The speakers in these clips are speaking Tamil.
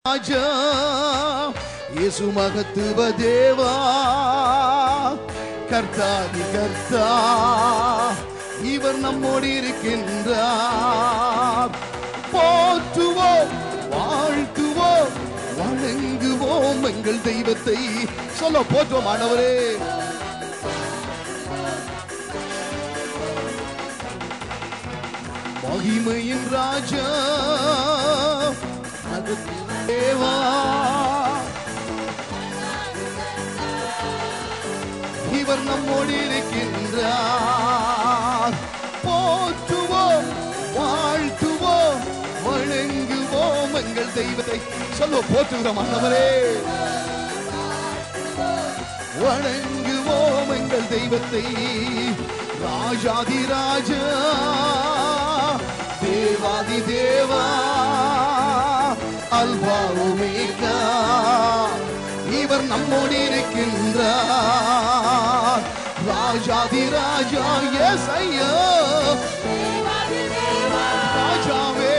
ராஜா இயேசு மகத்துவ தேவா கர்த்தாதி கர்த்தா இவர் நம்மோடு இருக்கின்றார் போற்றுவோம் வாழ்த்துவோம் வணங்குவோம் எங்கள் தெய்வத்தை சொல்ல போற்றுவோம் ஆண்டவரே மகிமையின் ராஜா அது தேவா இவர் நம்மோடு இருக்கின்றார் போற்றுவோம் வாழ்த்துவோம் வணங்குவோம் எங்கள் தெய்வத்தை சொல்ல போற்றுகிறோம் ஆண்டவரே வணங்குவோம் எங்கள் தெய்வத்தை ராஜாதி ராஜா தேவாதி தேவா அல்வா ஒமேகா இவர் நம்மோடு இருக்கின்றார் ராஜாதி ராஜா எஸ் ஐயா ராஜாவே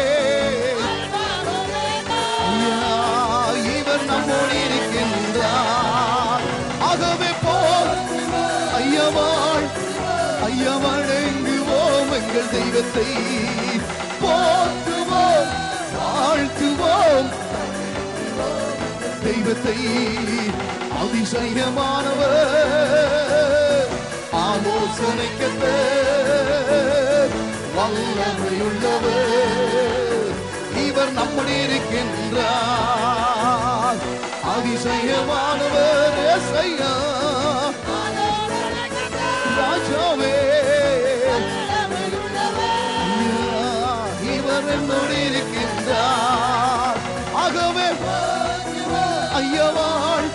ஐயா, இவர் நம்மோடு இருக்கின்றார் ஆகவே போல் ஐயவாள் ஐயவணங்குவோம் எங்கள் தெய்வத்தை போற்றுவோம் வாழ்த்துவோம் தெய்வத்தை அதிசயமானவர் ஆலோசனைக்கத்த வல்லமையுள்ளவர் இவர் நம்முடைய இருக்கின்றார் அதிசயமானவர் ஏசையா ராஜாவே ஐயா, இவர் என்னோடு இருக்கின்றார் ஆகவே ஐயவாள்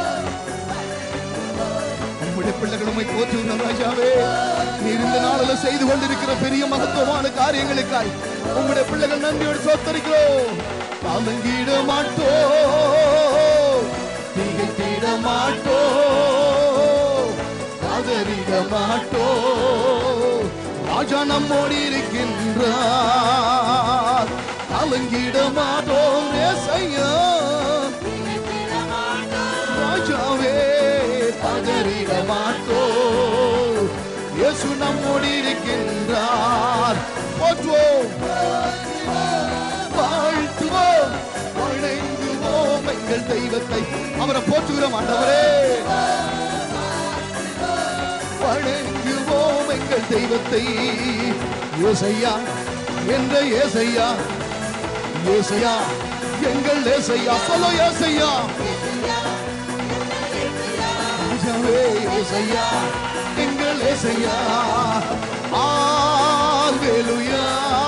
உம்முடைய பிள்ளைகள் உம்மை போற்றுகிறோம் ராஜாவே நீர் இந்த நாளில் செய்து கொண்டிருக்கிற பெரிய மகத்துவமான காரியங்களுக்காய் உம்முடைய பிள்ளைகள் நன்றியோடு சோத்தரிக்கிறோம் கலங்கிட மாட்டோ திகைத்திட மாட்டோ கதறிட மாட்டோ ராஜா நம்மோடு இருக்கின்றார் கலங்கிட மாட்டோம் ஏசையா ராஜாவே பதறிட மாட்டோ இயேசு நம்மோடு இருக்கின்றார் போற்றுவோம் வாழ்த்துவோம் வணங்குவோம் எங்கள் தெய்வத்தை அவரை போற்றுகிறோம் ஆண்டவரே வணங்குவோம் எங்கள் தெய்வத்தை ஏசையா என்ற ஏசையா ஏசையா எங்கள் ஏசையா சொல்ல ஏசையா ராஜாவே ஏசையா எங்கள் ஏசையா ஆலேலுயா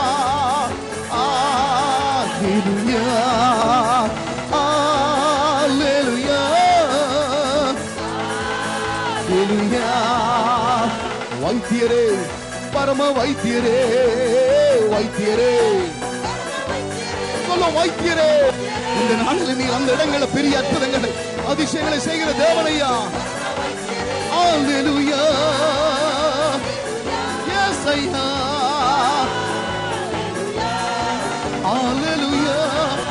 ஆலேலுயா ஆலேலுயா ஆலேலுயா வைத்தியரே பரம வைத்தியரே வைத்தியரே சொல்ல வைத்தியரே இந்த நாளில் நீ அந்த இடங்கள பெரிய அற்புதங்களை அதிசயங்களை செய்கிற தேவனையா Hallelujah. Yes, I am. Hallelujah.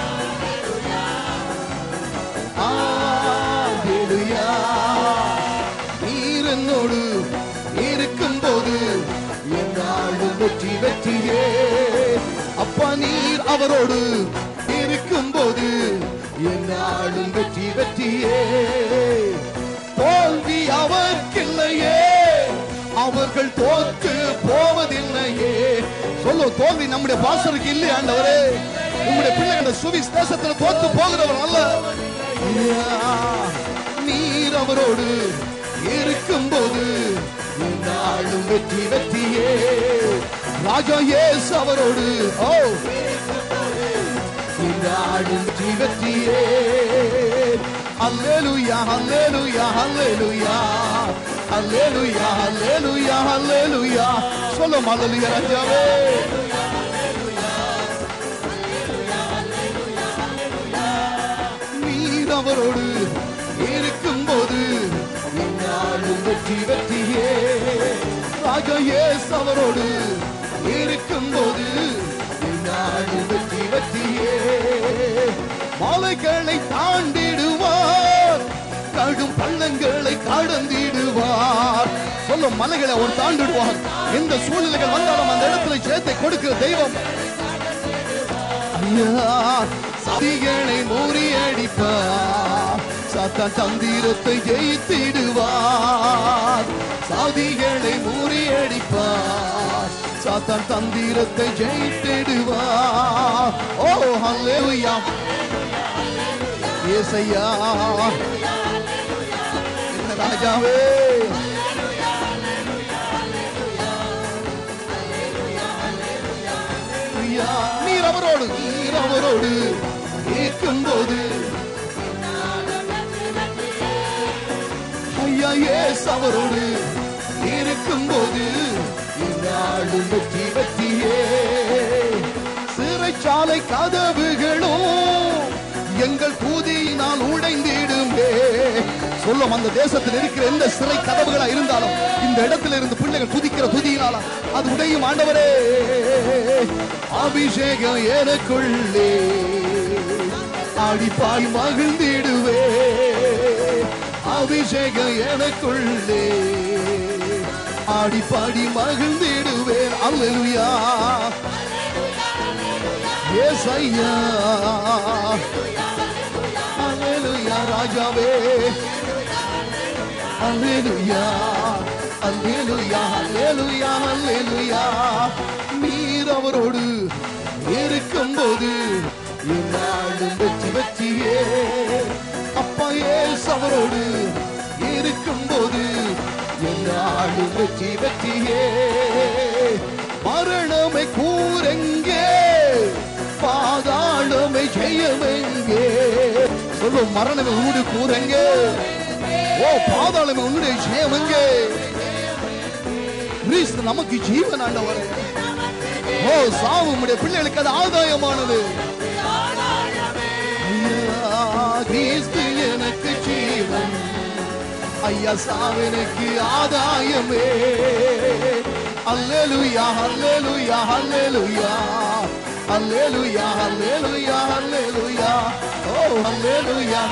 Hallelujah. நீர் என்னோடு இருக்கும்போது என்னாலும் வெற்றி வெற்றியே அப்பா நீர் அவரோடு இருக்கும்போது என்னாலும் வெற்றி வெற்றியே தோல்வி அவர்க்கில்லையே அவர்கள் தோற்று போவதில்லையே சொல்லு தோல்வி நம்முடைய பாசருக்கு இல்லையா ஆண்டவரே உங்களுடைய பிள்ளைகள சுவிஸ் தேசத்துல தோத்து போகிறவர் அல்ல ஐயா, நீர் அவரோடு இருக்கும்போது நாளும் வெற்றி வெற்றியே ராஜா இயேசு அவரோடு ஓ நாளும் வெற்றி வெற்றியே அல்லேலூயா அல்லேலூயா அல்லேலூயா அல்லேலூயா அல்லேலூயா அல்லேலூயா சொல்லும் அல்லேலூயா ராஜாவே நீர் அவரோடு இருக்கும்போது என்னாலும் வெற்றி வெற்றியே ராஜா இயேசு அவரோடு இருக்கும்போது என்னாலும் வெற்றி வெற்றியே மாலை மலைகளை தாண்டிடுவார் கடும் பள்ளங்களை கடந்திடுவார் சொல்லும் மலைகளை அவர் தாண்டிடுவார் எந்த சூழ்நிலைகள் வந்தாலும் அந்த இடத்துல ஜெயத்தை கொடுக்கிற தெய்வம் ஐயா சதிகளை முறியடிப்பார் சாத்தான் தந்திரத்தை ஜெயித்திடுவார் சாதிகளை முறியடிப்பார் சாத்தான் தந்திரத்தை ஜெயித்திடுவார் ஓ ஹல்லேலூயா ஏசையா என்ன ராஜாவே ஐயா, நீர் அவரோடு நீர் அவரோடு கேட்கும்போது ஐயா ஏஸ் அவரோடு இருக்கும்போது நாடும் வெற்றி வெற்றியே சிறைச்சாலை கதவுகளும் எங்கள் கூதியினால் உடைந்திடுமே சொல்லும் அந்த தேசத்தில் இருக்கிற எந்த சிறை கதவுகளா இருந்தாலும் இந்த இடத்துல இருந்து பிள்ளைகள் துதிக்கிற துதியினால அது உடையும் ஆண்டவரே அபிஷேகம் எனக்குள்ளே ஆடிப்பாடி மகிழ்ந்திடுவே அபிஷேகம் எனக்குள்ளே ஆடி பாடி மகிழ்ந்திடுவேன் அல்லேலூயா எஸ் ஐயா அல்லேலூயா ராஜாவே அல்லேலூயா அல்லேலூயா அல்லேலூயா அல்லேலூயா நீர் அவரோடு இருக்கும்போது என்னாலும் வெற்றி வெற்றியே அப்பா ஏஸ் அவரோடு இருக்கும்போது என்னாலும் வெற்றி வெற்றியே மரணமை கூரெங்கே பாதாளமை ஜெயமெங்கே சொல்லும் மரணமை உன்னுடைய கூரெங்கே ஓ பாதாளமை உன்னுடைய ஜெயமெங்கே கிறிஸ்து நமக்கு ஜீவன் ஆண்டவரே ஓ சாவு உம்முடைய பிள்ளைகளுக்கு அது ஆதாயமானது ஐயா, கிறிஸ்து எனக்கு ஜீவன் ஐயா சாவனுக்கு ஆதாயமே அல்லேலூயா அல்லேலூயா அல்லேலூயா அல்லேலூயா அல்லேலூயா அல்லேலூயா ஓ அல்லேலூயா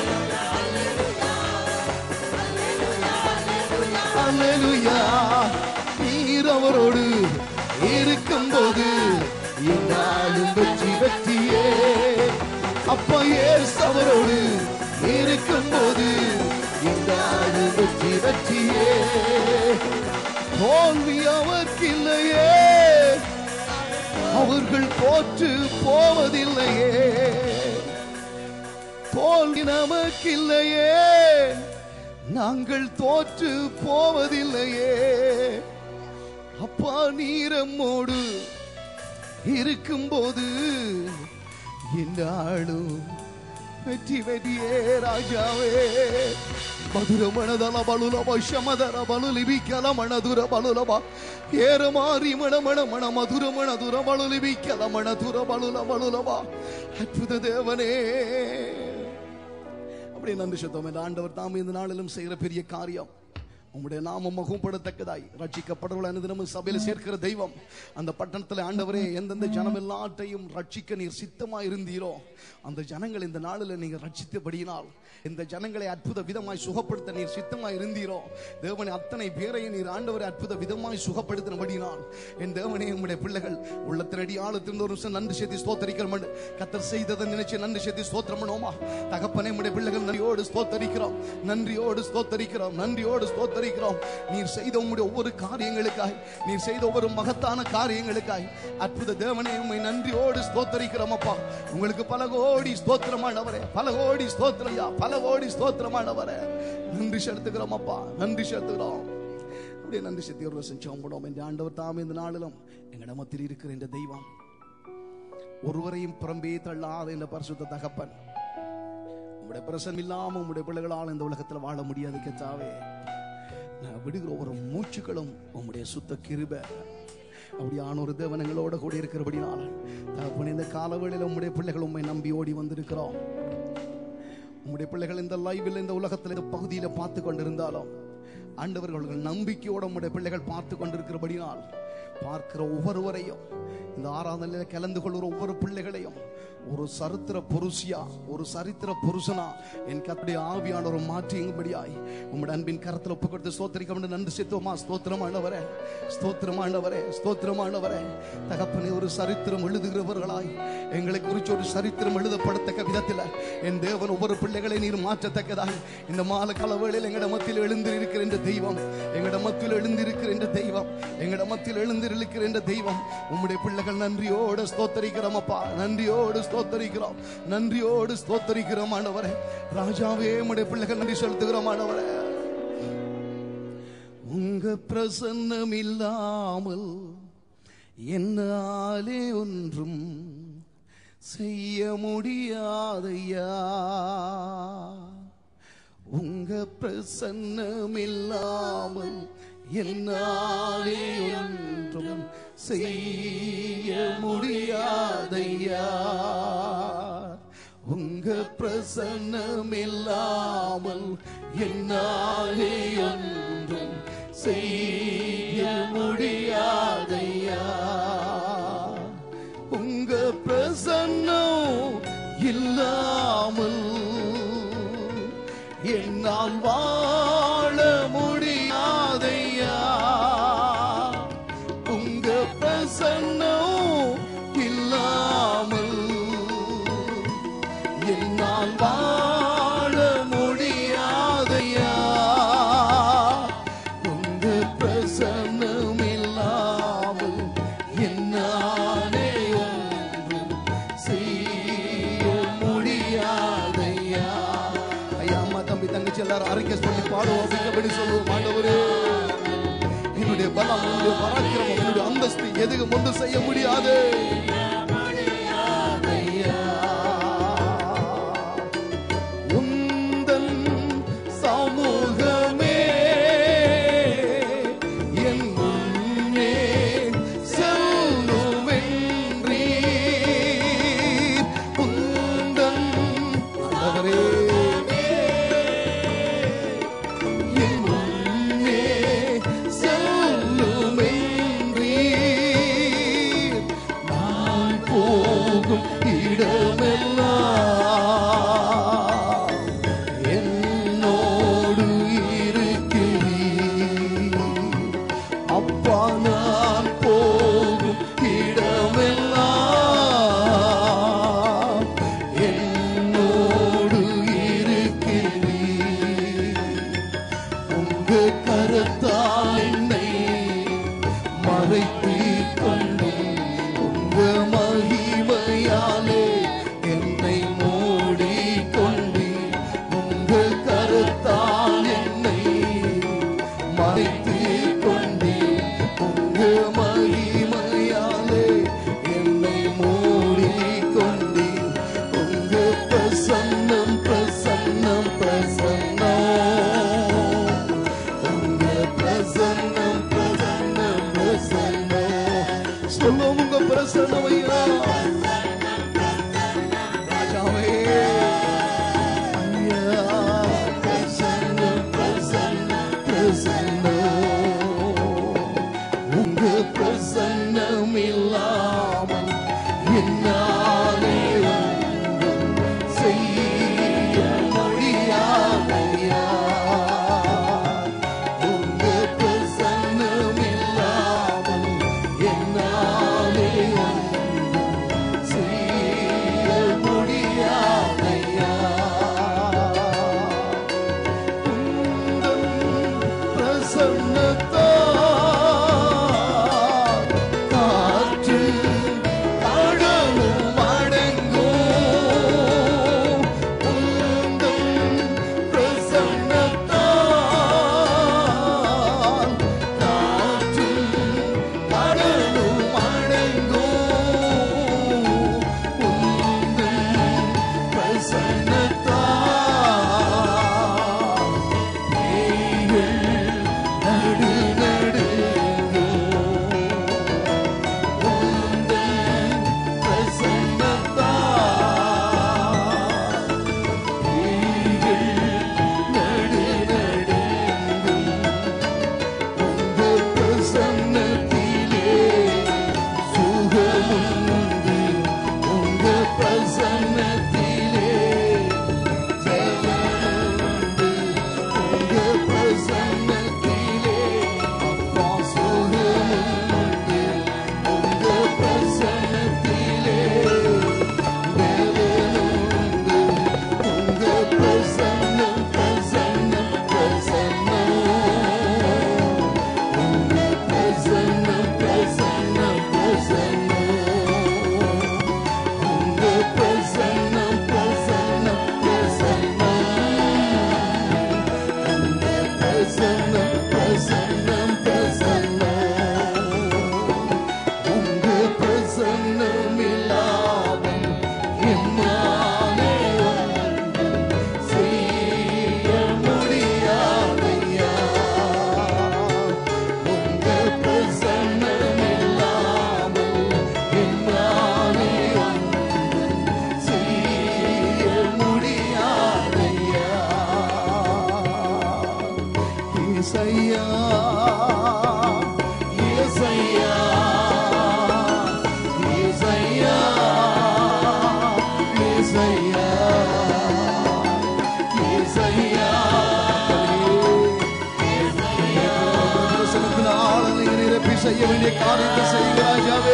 அல்லேலூயா நீர் அவரோடு இருக்கும்போது என்னாலும் வெற்றி வெற்றியே அப்பா ஏசு அவரோடு இருக்கும்போது என்னாலும் வெற்றி வெற்றியே தோல்வி அவர்க்கில்லையே அவர்கள் தோற்று போவதில்லையே தோல்வி நமக்கில்லையே நாங்கள் தோற்று போவதில்லையே அப்பா நீரம்மோடு இருக்கும்போது என்னாலும் வெற்றி வெற்றியே ராஜாவே மதுர மனதல பலுலப ಶಮದರ ಬಲು ಲಿಬಿಕಲ ಮಣದುರ ಬಲುಲಬ ಏರ ಮಾರಿ ಮಣ ಮಣ ಮಣ ಮಧುರ ಮಣದುರ ಬಲು ಲಿಬಿಕಲ ಮಣದುರ ಬಲುಲ ಬಲುಲಬ அற்புத தேவனே அப்படி நன்றி சுத்தம் இந்த ஆண்டவர் தாம் இந்த நாளிலும் செய்கிற பெரிய காரியம் உம்முடைய நாமம் மகும்படத்தக்கதாய் ரட்சிக்கப்படுறவள் அனுதினமும் சபையில சேர்க்கிற தெய்வம் அந்த பட்டணத்துல ஆண்டவரே எந்தெந்த ஜனம் எல்லாத்தையும் ரட்சிக்க நீர் சித்தமா இருந்தீரோ அந்த ஜனங்கள் இந்த நாளில் நீங்க ரட்சித்தபடியினால் இந்த ஜனங்களை அற்புத விதமாய் சுகப்படுத்த நீர் சித்தமாய் இருந்தீரோ தேவனை அத்தனை பேரையும் நீர் ஆண்டவரை அற்புத விதமாய் சுகப்படுத்தினபடினால் என் தேவனே உம்முடைய பிள்ளைகள் உள்ளத்தினடி ஆழத்திலிருந்து ஒரு நிமிஷம் நன்றி செய்தி ஸ்தோத்தரிக்கிறோம் கத்தர் செய்ததை நினைச்சு நன்றி செய்தி ஸ்தோத்திரம் பண்ணுவோமா தகப்பனே உம்முடைய பிள்ளைகள் நன்றியோடு ஸ்தோத்தரிக்கிறோம் நன்றியோடு ஸ்தோத்தரிக்கிறோம் நன்றியோடு ஸ்தோத்தரிக்கிறோம் நீர் செய்த உம்முடைய ஒவ்வொரு காரியங்களுக்காய் நீர் செய்த ஒவ்வொரு மகத்தான காரியங்களுக்காய் அற்புத தேவனே உம்மை நன்றியோடு ஸ்தோத்தரிக்கிறோம் அப்பா உங்களுக்கு பல கோடி ஸ்தோத்திரமானவரே பல கோடி ஸ்தோத்திரையா பல கோடி ஸ்தோத்திரமானவரே நன்றி செலுத்துகிறோம் அப்பா நன்றி செலுத்துகிறோம் அப்படியே நன்றி செலுத்தி ஒரு வருஷம் சோம்பிடும் என்ற ஆண்டவர் தாம் இந்த நாளிலும் எங்களிடமத்தில் இருக்கிற இந்த தெய்வம் ஒருவரையும் புறம்பே தள்ளாத இந்த பரிசுத்த தகப்பன் உங்களுடைய பிரசன் இல்லாம உங்களுடைய பிள்ளைகளால் இந்த உலகத்தில் வாழ முடியாது கெச்சாவே நான் விடுகிற ஒரு மூச்சுக்களும் உம்முடைய சுத்த கிருப அப்படியான ஒரு தேவனங்களோட கூட இருக்கிறபடினால் தகப்பன் இந்த காலவேளையில் உம்முடைய பிள்ளைகள் உண்மை நம்பி ஓடி வந்திருக்கிறோம் உம்முடைய பிள்ளைகள் இந்த லைவில் இந்த உலகத்தில் இந்த பகுதியில் பார்த்து கொண்டிருந்தாலும் ஆண்டவர்கள் நம்பிக்கையோட உம்முடைய பிள்ளைகள் பார்த்து கொண்டிருக்கிறபடினால் பார்க்கிற ஒவ்வொருவரையும் இந்த ஆறாம் நிலையில கலந்து கொள்கிற ஒவ்வொரு பிள்ளைகளையும் ஒரு சரித்திர புருஷியா ஒரு சரித்திர புருஷனா என் கத்துடைய ஆவியானவர் மாற்றியும்படியாய் உம்முடைய அன்பின் கரத்தில் ஒப்பு கொடுத்து ஸ்தோத்திரிக்க வேண்டும் நன்றி சித்துவமா ஸ்தோத்திரமானவரே ஸ்தோத்திரமானவரே ஸ்தோத்திரமானவரே தகப்பனே ஒரு சரித்திரம் எழுதுகிறவர்களாய் எங்களை குறித்து ஒரு சரித்திரம் எழுதப்படத்தக்க விதத்தில் என் தேவன் ஒவ்வொரு பிள்ளைகளை நீர் மாற்றத்தக்கதாய் இந்த மாலை களவேளையில் எங்கட மத்தியில் எழுந்து இருக்கிற இந்த தெய்வம் எங்கட மத்தியில் எழுந்திருக்கிற இந்த தெய்வம் எங்கட மத்தியில் எழுந்திருக்கிற இந்த தெய்வம் உம்முடைய பிள்ளைகள் நன்றியோடு ஸ்தோத்தரிக்கிறோம் அப்பா நன்றியோடு ஸ்தோத்தரிக்கிறோம் நன்றியோடு ஸ்தோத்தரிக்கிறோம் ஆண்டவரே ராஜாவே உம்முடைய பிள்ளைகள் நன்றி செலுத்துகிறோம் ஆண்டவரே உங்க பிரசன்னம் இல்லாமல் என்னாலே ஒன்றும் செய்ய முடியாதையா உங்க பிரசன்னம் இல்லாமல் என்னாலே ஒன்றும் செய்ய முடியாதையா உங்க பிரசன்னம் இல்லாமல் என்னாலே ஒன்றும் செய்ய முடியாதையா உங்க பிரசன்னம் இல்லாமல் என்னால் வாழ முடியாதையா உங்க பிரசன்னம் இல்லாமல் என்னால் வாழ முடியாதையா உங்க பிரசன்னம் இல்லாமல் என்னாலே ஒன்றும் செய்ய முடியாதையா ஐயா அம்மா தம்பி தங்கச்சி எல்லாரும் அறிக்கை சொல்லி பாடுவோம் அப்படிங்கபடி சொல்லுவோம் ஆண்டவரே என்னுடைய பலம் என்னுடைய பராக்கிரமம் என்னுடைய அந்தஸ்து எதுவும் ஒன்று செய்ய முடியாது ஐயா. உந்தன் சமூகமே என் முன்னே செல்லுமென்றீர். உந்தன் ஆண்டவரே, என் முன்னே செல்லுமென்றீர். நான் போகும் இடமெல்லாம் என்னோடு இருக்கிறீர். அப்பா நான் போகும் இடமெல்லாம் என்னோடு இருக்கிறீர். உங்க கரத்தால் என்னை மறைத்துக் கொண்டும் உங்க மகிமையாலே என்னை மூடிக்கொண்டு உங்க கரத்தால் என்னை மறைத்துக் கொண்டு உங்க மகிமையாலே என்னை மூடிக்கொண்டு உங்க பிரசன்னம் பிரசன்னம் பிரசன்னம் உங்க பிரசன்னம் பிரசன்னம் பிரசன்னம் சொல்லும் உங்க பிரசன்னம் ஐயா ராஜாவே ஐயா பிரசன்னம் பிரசன்னம் பிரசன்னம் உங்க பிரசன்னம் இல்லாமல் என்னாலே ஒன்றும் செய்ய முடியாதையா உங்க பிரசன்னம் இல்லாமல் என்னாலே ஒன்றும் செய்ய முடியாதையா உந்தன் பிரசன்னத்தால் காற்று கடலும் அடங்கும். உந்தன் பிரசன்னத்தால் காற்று கடலும் அடங்கும். உந்தன் பிரசன்னத்தால் பேய்கள் நடுநடுங்கும். உந்தன் பிரசன்னத்தால் பேய்கள் நடுநடுங்கும். உங்க பிரசன்னத்திலே ஏசையா பிரசனத்தினால் நீங்க நிரப்பி செய்ய வேண்டிய காரியத்தை செய்யுங்க ராஜாவே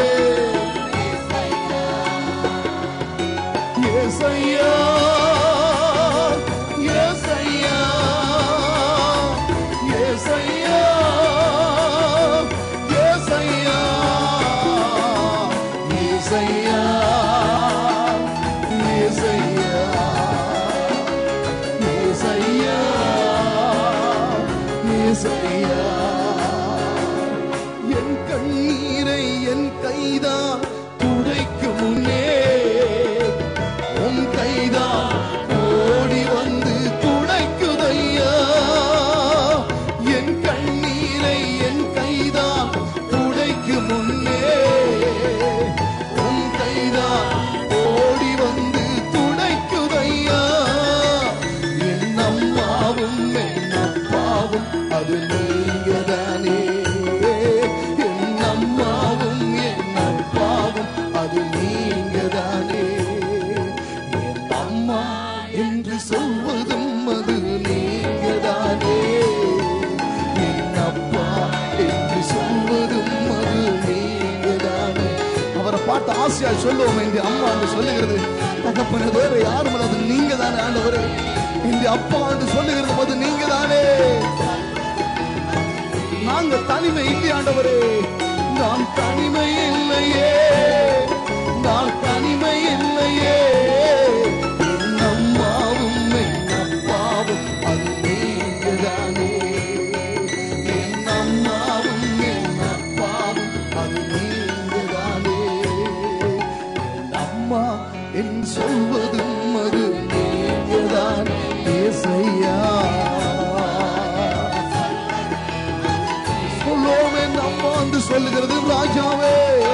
ஏசையா ஏசையா ஏசையா ஏசையா ஏசையா ஏசையா ஏசையா ஏசையா என் கண்ணீரை என் கைதான் துடைக்கும் முன்னே உன் கைதான் ஓடி வந்து துடைக்குதையா என் கண்ணீரை என் கைதான் துடைக்கும் முன்னே உன் கைதான் ஓடி வந்து துடைக்குதையா என் அம்மாவும் என் அப்பாவும் அது நீங்கதானே என் அம்மாவும் என் அப்பாவும் அது நீங்கதானே என் அம்மா என்று சொல்வதும் அது நீங்கதானே என் அப்பா என்று சொல்வதும் அது நீங்கதானே அவரை பாட்டு ஆசையா சொல்லுவோம் இந்த அம்மா என்று சொல்லுகிறது தகப்பன வேற யாரும் இல்லை, அது நீங்க தானே ஆண்டவரே இந்த அப்பா என்று சொல்லுகிறது அது நீங்க தானே நாங்க தனிமை இல்லை ஆண்டவரே நான் தனிமை இல்லையே நான் தனிமை இல்லையே என் அம்மாவும் என் அப்பாவும் அது நீங்கதானே என் அம்மாவும் என் அப்பாவும் அது நீங்கதானே என் அம்மா என் சொல்வதும் அது நீங்கதான் ஏசையா சொல்லுவோம் என் அம்மா என்று சொல்லுகிறது ராஜாவே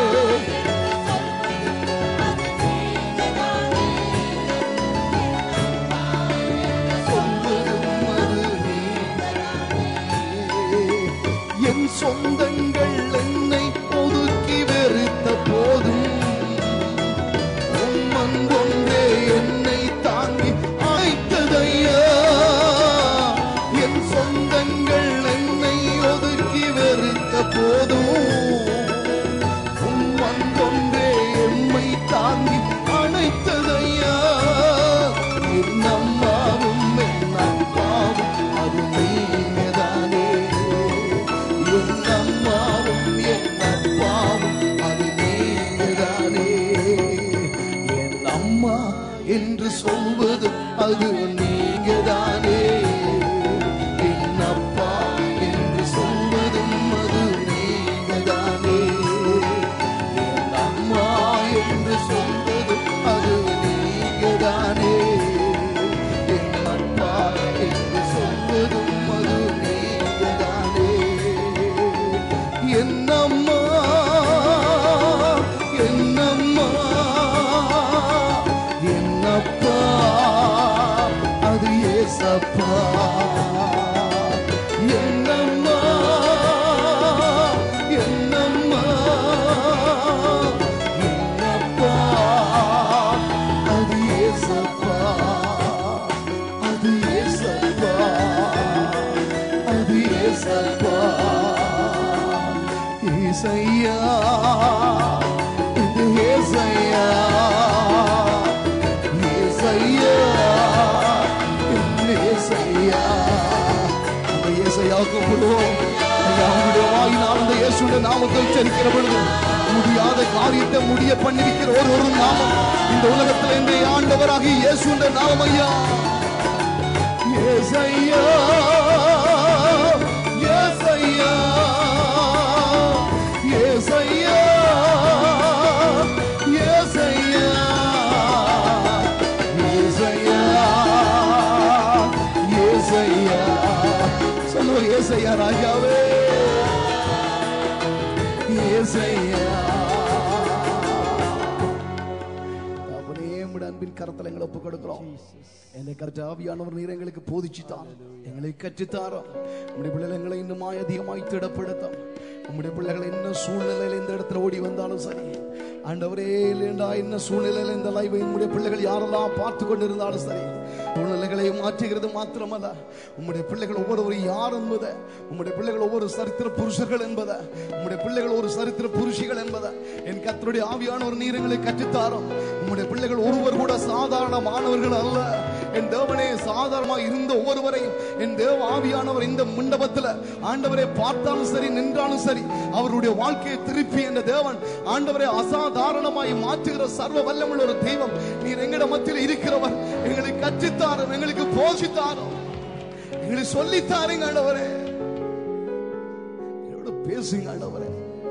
சொல்வதும் அது நீங்கதானே. என் சொந்தங்கள் என்னை ஒதுக்கி வெறுத்த போதும் உம்மன் ஒன்றே என்னை தாங்கி அழைத்ததையா என் சொந்தங்கள் என்னை ஒதுக்கி வெறுத்த போதும் உம்மன் ஒன்றே எம்மை தாங்கி அழைத்ததையா என் அம்மாவும் என் அப்பாவும் அது நீங்கதானே என் அம்மாவும் என் அப்பாவும் அது நீங்கதானே என் அம்மா என்று சொல்வது அது நீங்கதானே என் அப்பா என்று சொல்வதும் அது நீங்கதானே என் அம்மா என்று சொல்வது அது நீங்கதானே என் அப்பா என்று சொல்வதும் அது நீங்கதானே என்னம்மா என்னம்மா என்னப்பா அது ஏசப்பா என்னம்மா என்னம்மா என்னப்பா அது ஏசப்பா அது ஏசப்பா அது ஏசப்பா ஏசையா இது ஏசையா ஏசையா என் ஏசையா அந்த ஏசையாவுக்கு கூப்பிடுவோம் ஐயா உங்களுடைய வாயினால் அந்த இயேசுடைய நாமத்தை உச்சரிக்கிற பொழுது முடியாத காரியத்தை முடிய பண்ணிருக்கிற ஒரு ஒரு நாமம் இந்த உலகத்தில் இன்றைய ஆண்டவராகி இயேசுடைய நாமம் ஐயா ஏசையா ஏசையா ஏசையா ஏசையா ஏசையா ஏசையா சொல்லுவோம் ஏசையா ராஜாவே ஏசையா அவனே உம்முடைய அன்பின் கரத்தில் எங்களை ஒப்புக் கொடுக்கிறோம் என்னை கருத்து ஆவியானவர் நீர் எங்களுக்கு போதிச்சுத்தான் எங்களை கற்றுத்தாரோம் உம்முடைய பிள்ளைகள் எங்களை இன்னுமாய் அதிகமாய் திடப்படுத்தும் உம்முடைய பிள்ளைகள் என்ன சூழ்நிலையில் இந்த இடத்துல ஓடி வந்தாலும் சரி ஆண்டவரே இல்லைண்டா என்ன சூழ்நிலையில இந்த லைவை உங்களுடைய பிள்ளைகள் யாரெல்லாம் பார்த்து கொண்டிருந்தாலும் சரி சூழ்நிலைகளை மாற்றுகிறது மாத்திரமல்ல உம்முடைய பிள்ளைகள் ஒவ்வொருவரும் யார் என்பதை உம்முடைய பிள்ளைகள் ஒவ்வொரு சரித்திர புருஷர்கள் என்பதை உம்முடைய பிள்ளைகள் ஒரு சரித்திர புருஷிகள் என்பதை என் கத்தருடைய ஆவியான ஒரு நீரங்களை கற்றுத்தாரும் உம்முடைய பிள்ளைகள் ஒருவர் கூட சாதாரணமானவர்கள் அல்ல என் தேவனே சாதாரணமா இருந்த ஒவ்வொருவரையும் என் தேவ ஆவியானவர் இந்த மண்டபத்துல ஆண்டவரை பார்த்தாலும் சரி நின்றாலும் சரி அவருடைய வாழ்க்கையை திருப்பி என்ற தேவன் ஆண்டவரை அசாதாரணமாய் மாற்றுகிற சர்வ வல்லமுள்ள ஒரு தெய்வம் நீர் எங்கட மத்தியில் இருக்கிறவர் எங்களுக்கு கற்றுத்தாரும் எங்களுக்கு போஷித்தாரும் எங்களுக்கு சொல்லித்தாருங்க ஆண்டவரே எங்களோட பேசுங்க ஆண்டவரே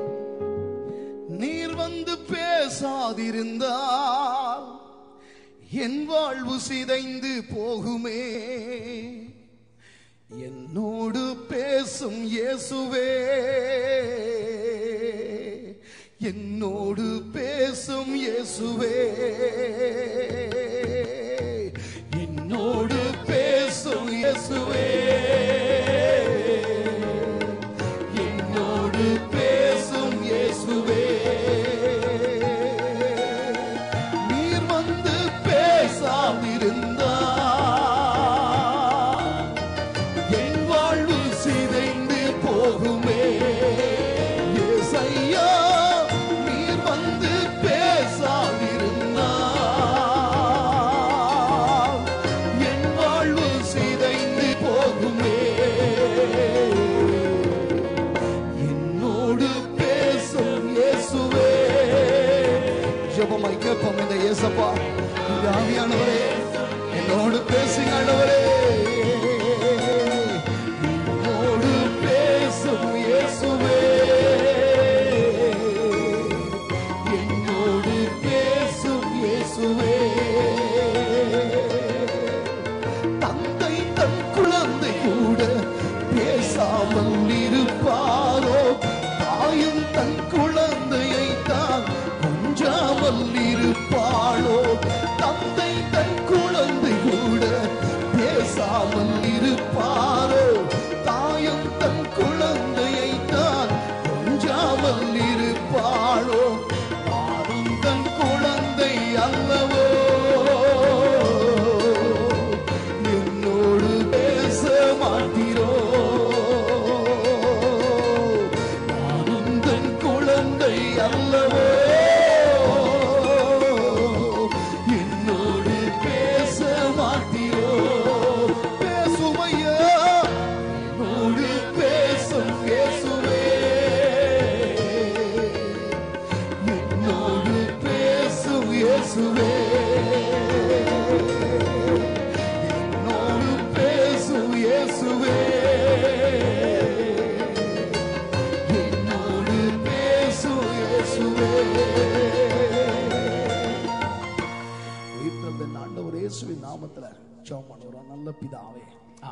நீர் வந்து பேசாதிருந்தால் என் வாழ்வு சிதைந்து போகுமே என்னோடு பேசும் இயேசுவே என்னோடு பேசும் இயேசுவே என்னோடு பேசும் இயேசுவே என்னோடு பேசும் இயேசுவே நீர் வந்து பேசாதிருந்தா என் வாழ்வு சிதைந்து போகுமே ஏசையா நீர் வந்து பேசாதிருந்தா என் வாழ்வு சிதைந்து போகுமே என்னோடு பேசும் இயேசுவே ஜெபமாய் கேட்போம் இந்த இயேசப்பா இந்த ஆவியானவரே என்னோடு பேசுங்க ஆண்டவரே என்னோடு பேசும் இயேசுவே என்னோடு பேசும் இயேசுவே தந்தை தன் குழந்தை கூட பேசாமல் இருப்பாரோ தாயும் தன் குழந்தையை தான் கொஞ்சாமல் இருப்பாளோ தந்தை தன் குழந்தை கூட பேசாமல் இருப்பாரோ தாயும் தன் குழந்தையை தான் கொஞ்சாமல் இருப்பாளோ தாரும் தன் குழந்தை அல்லவோ என்னோடு பேச மாட்டீரோ நானும் தன் குழந்தை அல்லவோ என்னோடு பேச மாட்டீரோ பேசுமையா என்னோடு பேசும் பேசுவே என்னோடு பேசும் இயேசுவே என்னோடு பேசும் இயேசுவே என்னோடு பேசும் இயேசுவே உயிர்த்தெழுந்த ஆண்டவர் இயேசுவின் நாமத்துல ஜெபம் பண்ணுறோம் நல்ல பிதாவே